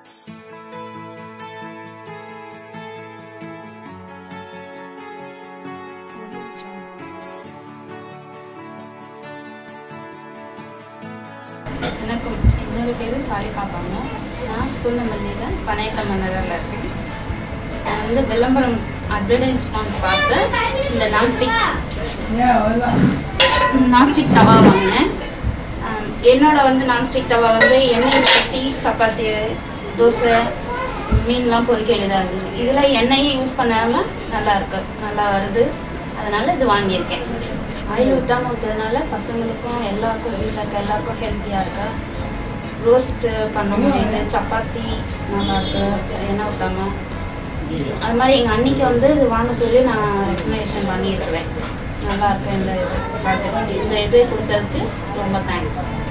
எனக்கு என்னோட பேர் சாலிகா பானு நான் பூந்தமல்லியில் பனையக்க மன்னரில் இருக்கேன் நான் வந்து விளம்பரம் அட்வர்டைஸ்மெண்ட் பார்த்து இந்த நான்ஸ்டிக் நான்ஸ்டிக் தவா வாங்கினேன் ஆம், என்னோட வந்து நான்ஸ்டிக் தவா வந்து எண்ணெய் சட்டி சப்பாத்தி தோசை மீன்லாம் பொறிக்க எளிதாக இருக்குது இதில் எண்ணெயை யூஸ் பண்ணாமல் நல்லா இருக்கு நல்லா வருது அதனால் இது வாங்கியிருக்கேன் ஆயில் ஊற்றாமல் ஊற்றுறதுனால பசங்களுக்கும் எல்லாருக்கும் வீட்டில் இருக்க எல்லாருக்கும் ஹெல்த்தியாக இருக்கு ரோஸ்ட்டு பண்ண முடியுது சப்பாத்தி நல்லா இருக்கு ச- எண்ணெய் ஊற்றாமல் அது மாதிரி எங்கள் அன்னிக்கு வந்து இது வாங்க சொல்லி நான் ரெக்கமெண்டேஷன் பண்ணியிருக்கிறேன் நல்லா இருக்கு இந்த இது ப்ராஜெக்ட் இந்த இது கொடுத்ததுக்கு ரொம்ப தேங்க்ஸ்